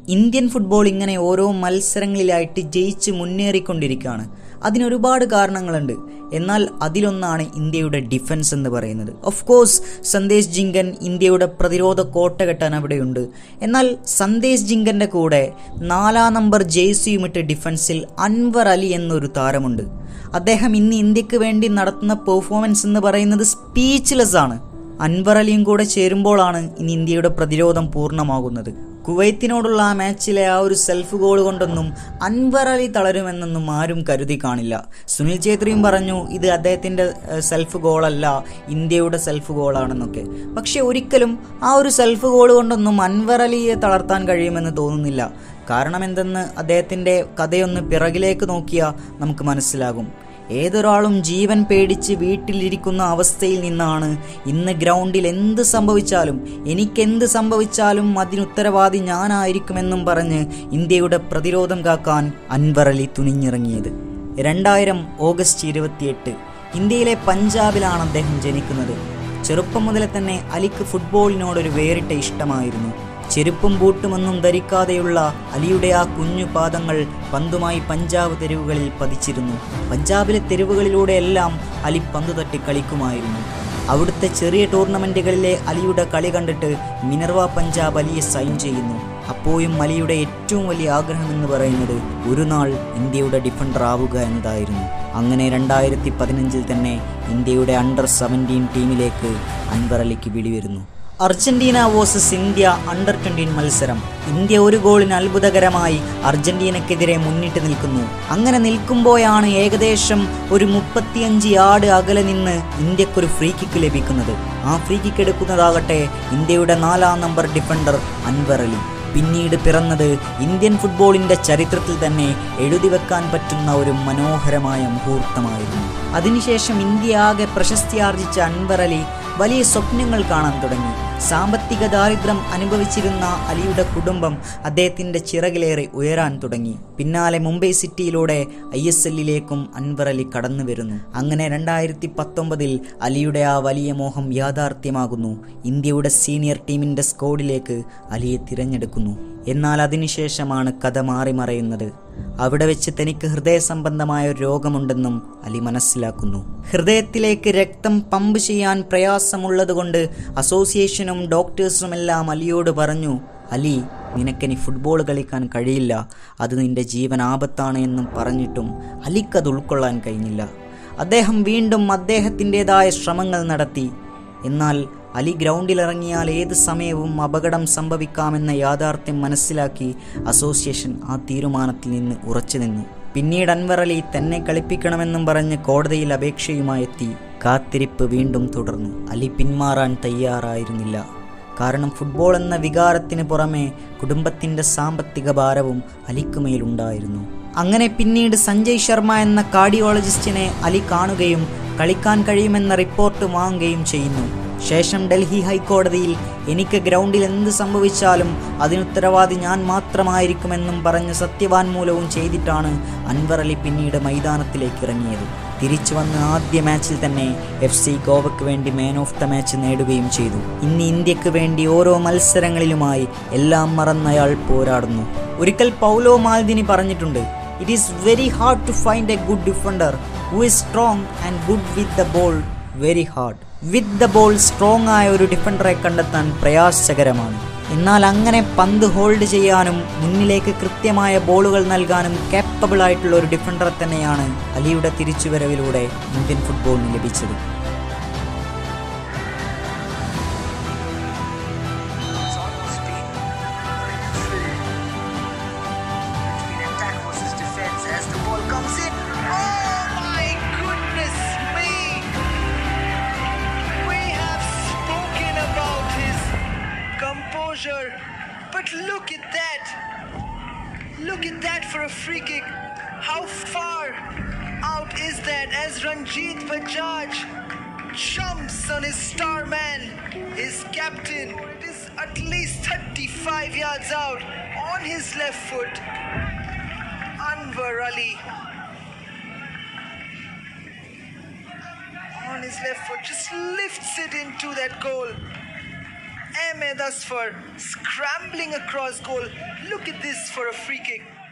Indian football ഇങ്ങനെ ഓരോ മത്സരങ്ങളിലായിട്ട് ജയിച്ച് മുന്നേറിക്കൊണ്ടിരിക്കുകയാണ് അതിനൊരുപാട് കാരണങ്ങളുണ്ട് എന്നാൽ അതിലൊന്നാണ് ഇന്ത്യയുടെ ഡിഫൻസ് എന്ന് പറയുന്നത് ഓഫ് കോഴ്സ് സന്ദേശ് ജിങ്കൻ ഇന്ത്യയുടെ പ്രതിരോധ കോട്ട കെട്ടാൻ അവിടെയുണ്ട് എന്നാൽ സന്ദേശ് ജിങ്കന്റെ കൂടെ നാലാം നമ്പർ ജേഴ്സിയുമിട്ട് ഡിഫൻസിൽ അൻവർ അലി എന്നൊരു താരമുണ്ട് അദ്ദേഹം ഇന്ന് ഇന്ത്യക്ക് വേണ്ടി നടത്തുന്ന പെർഫോമൻസ് എന്ന് പറയുന്നത് സ്പീച്ച്ലെസ് ആണ് അൻവർ അലിയും കൂടെ ചേരുമ്പോഴാണ് ഇനി ഇന്ത്യയുടെ പ്രതിരോധം പൂർണ്ണമാകുന്നത് കുവൈത്തിനോടുള്ള ആ മാച്ചിലെ ആ ഒരു സെൽഫ് ഗോൾ കൊണ്ടൊന്നും അൻവർ അലി തളരുമെന്നൊന്നും ആരും കരുതി കാണില്ല സുനിൽ ഛേത്രിയും പറഞ്ഞു ഇത് അദ്ദേഹത്തിൻ്റെ സെൽഫ് ഗോളല്ല ഇന്ത്യയുടെ സെൽഫ് ഗോളാണെന്നൊക്കെ പക്ഷെ ഒരിക്കലും ആ ഒരു സെൽഫ് ഗോൾ കൊണ്ടൊന്നും അൻവർ അലിയെ തളർത്താൻ കഴിയുമെന്ന് തോന്നുന്നില്ല കാരണം എന്തെന്ന് അദ്ദേഹത്തിൻ്റെ കഥയൊന്ന് പിറകിലേക്ക് നോക്കിയാൽ നമുക്ക് മനസ്സിലാകും ഏതൊരാളും ജീവൻ പേടിച്ച് വീട്ടിലിരിക്കുന്ന അവസ്ഥയിൽ നിന്നാണ് ഇന്ന് ഗ്രൗണ്ടിൽ എന്ത് സംഭവിച്ചാലും എനിക്കെന്ത് സംഭവിച്ചാലും അതിനുത്തരവാദി ഞാനായിരിക്കുമെന്നും പറഞ്ഞ് ഇന്ത്യയുടെ പ്രതിരോധം കാക്കാൻ അൻവർ അലി തുനിഞ്ഞിറങ്ങിയത് രണ്ടായിരം ഓഗസ്റ്റ് ഇരുപത്തിയെട്ട് ഇന്ത്യയിലെ പഞ്ചാബിലാണ് അദ്ദേഹം ജനിക്കുന്നത് ചെറുപ്പം മുതലേ തന്നെ അലിക്ക് ഫുട്ബോളിനോടൊരു വേറിട്ട ഇഷ്ടമായിരുന്നു ചെരുപ്പും ബൂട്ടുമൊന്നും ധരിക്കാതെയുള്ള അലിയുടെ ആ കുഞ്ഞു പാദങ്ങൾ പന്തുമായി പഞ്ചാബ് തെരുവുകളിൽ പതിച്ചിരുന്നു പഞ്ചാബിലെ തെരുവുകളിലൂടെയെല്ലാം അലി പന്തു തട്ടി കളിക്കുമായിരുന്നു അവിടുത്തെ ചെറിയ ടൂർണമെൻറ്റുകളിലെ അലിയുടെ കളി കണ്ടിട്ട് മിനർവ പഞ്ചാബ് അലിയെ സൈൻ ചെയ്യുന്നു അപ്പോഴും അലിയുടെ ഏറ്റവും വലിയ ആഗ്രഹം എന്ന് പറയുന്നത് ഒരു നാൾ ഇന്ത്യയുടെ ഡിഫൻഡർ ആവുക എന്നതായിരുന്നു അങ്ങനെ രണ്ടായിരത്തി പതിനഞ്ചിൽ തന്നെ ഇന്ത്യയുടെ അണ്ടർ സെവൻറ്റീൻ ടീമിലേക്ക് അൻവർ അലിക്ക് വിളി വരുന്നു Argentina versus India under twenty മത്സരം ഇന്ത്യ ഒരു ഗോളിന് അത്ഭുതകരമായി അർജന്റീനക്കെതിരെ മുന്നിട്ട് നിൽക്കുന്നു അങ്ങനെ നിൽക്കുമ്പോഴാണ് ഏകദേശം ഒരു മുപ്പത്തിയഞ്ച് യാർഡ് അകലെ നിന്ന് ഇന്ത്യക്കൊരു ഫ്രീ കിക്ക് ലഭിക്കുന്നത് ആ ഫ്രീ കിക്ക് എടുക്കുന്നതാകട്ടെ ഇന്ത്യയുടെ നാലാം നമ്പർ ഡിഫൻഡർ അൻവർ അലി പിന്നീട് പിറന്നത് ഇന്ത്യൻ ഫുട്ബോളിന്റെ ചരിത്രത്തിൽ തന്നെ എഴുതി വെക്കാൻ പറ്റുന്ന ഒരു മനോഹരമായ മുഹൂർത്തമായിരുന്നു അതിനുശേഷം ഇന്ത്യ ആകെ പ്രശസ്തിയാർജിച്ച അൻവർ അലി വലിയ സ്വപ്നങ്ങൾ കാണാൻ തുടങ്ങി സാമ്പത്തിക ദാരിദ്ര്യം അനുഭവിച്ചിരുന്ന അലിയുടെ കുടുംബം അദ്ദേഹത്തിന്റെ ചിറകിലേറി ഉയരാൻ തുടങ്ങി പിന്നാലെ മുംബൈ സിറ്റിയിലൂടെ ഐ എസ് എല്ലിലേക്കും അൻവർ അലി കടന്നു വരുന്നു അങ്ങനെ രണ്ടായിരത്തി പത്തൊമ്പതിൽ അലിയുടെ ആ വലിയ മോഹം യാഥാർത്ഥ്യമാകുന്നു ഇന്ത്യയുടെ സീനിയർ ടീമിന്റെ സ്കോഡിലേക്ക് അലിയെ തിരഞ്ഞെടുക്കുന്നു എന്നാൽ അതിനുശേഷമാണ് കഥ മാറി മറയുന്നത് അവിടെ വെച്ച് തനിക്ക് ഹൃദയ സംബന്ധമായ ഒരു രോഗമുണ്ടെന്നും അലി മനസ്സിലാക്കുന്നു ഹൃദയത്തിലേക്ക് രക്തം പമ്പ് ചെയ്യാൻ പ്രയാസമുള്ളതുകൊണ്ട് അസോസിയേഷനും ഡോക്ടേഴ്സുമെല്ലാം അലിയോട് പറഞ്ഞു അലി നിനക്കിനി ഫുട്ബോൾ കളിക്കാൻ കഴിയില്ല അത് നിന്റെ ജീവൻ ആപത്താണ് എന്നും പറഞ്ഞിട്ടും അലിക്കത് ഉൾക്കൊള്ളാൻ കഴിഞ്ഞില്ല അദ്ദേഹം വീണ്ടും അദ്ദേഹത്തിൻ്റെതായ ശ്രമങ്ങൾ നടത്തി എന്നാൽ അലി ഗ്രൗണ്ടിലിറങ്ങിയാൽ ഏത് സമയവും അപകടം സംഭവിക്കാമെന്ന യാഥാർത്ഥ്യം മനസ്സിലാക്കി അസോസിയേഷൻ ആ തീരുമാനത്തിൽ നിന്ന് ഉറച്ചു നിന്നു പിന്നീട് അൻവർ അലി തന്നെ കളിപ്പിക്കണമെന്നും പറഞ്ഞ് കോടതിയിൽ അപേക്ഷയുമായി എത്തി കാത്തിരിപ്പ് വീണ്ടും തുടർന്നു അലി പിന്മാറാൻ തയ്യാറായിരുന്നില്ല കാരണം ഫുട്ബോൾ എന്ന വികാരത്തിന് പുറമെ കുടുംബത്തിന്റെ സാമ്പത്തിക ഭാരവും അലിക്കുമേലുണ്ടായിരുന്നു അങ്ങനെ പിന്നീട് സഞ്ജയ് ശർമ്മ എന്ന കാർഡിയോളജിസ്റ്റിനെ അലി കാണുകയും കളിക്കാൻ കഴിയുമെന്ന റിപ്പോർട്ട് വാങ്ങുകയും ചെയ്യുന്നു ശേഷം ഡൽഹി ഹൈക്കോടതിയിൽ എനിക്ക് ഗ്രൗണ്ടിൽ എന്ത് സംഭവിച്ചാലും അതിനുത്തരവാദി ഞാൻ മാത്രമായിരിക്കുമെന്നും പറഞ്ഞ് സത്യവാൻമൂലവും ചെയ്തിട്ടാണ് അൻവർ അലി പിന്നീട് മൈതാനത്തിലേക്ക് ഇറങ്ങിയത് തിരിച്ചു വന്ന് ആദ്യ മാച്ചിൽ തന്നെ എഫ് സി ഗോവയ്ക്ക് വേണ്ടി മാൻ ഓഫ് ദ മാച്ച് നേടുകയും ചെയ്തു ഇന്ന് ഇന്ത്യക്ക് വേണ്ടി ഓരോ മത്സരങ്ങളിലുമായി എല്ലാം മറന്നയാൾ പോരാടുന്നു ഒരിക്കൽ പൗലോ മാൽദിനി പറഞ്ഞിട്ടുണ്ട് it is very hard to find a good defender who is strong and good with the ball very hard with the ball strong ആയ ഒരു ഡിഫൻഡറെ കണ്ടെത്താൻ പ്രയാസകരമാണ് എന്നാൽ അങ്ങനെ പന്ത് ഹോൾഡ് ചെയ്യാനും മുന്നിലേക്ക് കൃത്യമായ ബോളുകൾ നൽകാനും capable ആയിട്ടുള്ള ഒരു ഡിഫൻഡറെ തന്നെയാണ് അലിയുടെ തിരിച്ചുവരവിലൂടെ ഇന്ത്യൻ ഫുട്ബോളിന് ലഭിച്ചത് It's almost been full between attack versus defense as the ball comes in. Oh my goodness me! We have spoken about his composure, but look at that! Look at that for a free kick. How far out is that as Ranjit Bajaj jumps on his star man, his captain. It is at least 35 yards out on his left foot. Anwar Ali on his left foot just lifts it into that goal. Ahmed Asfar scrambling across goal. Look at this for a free kick.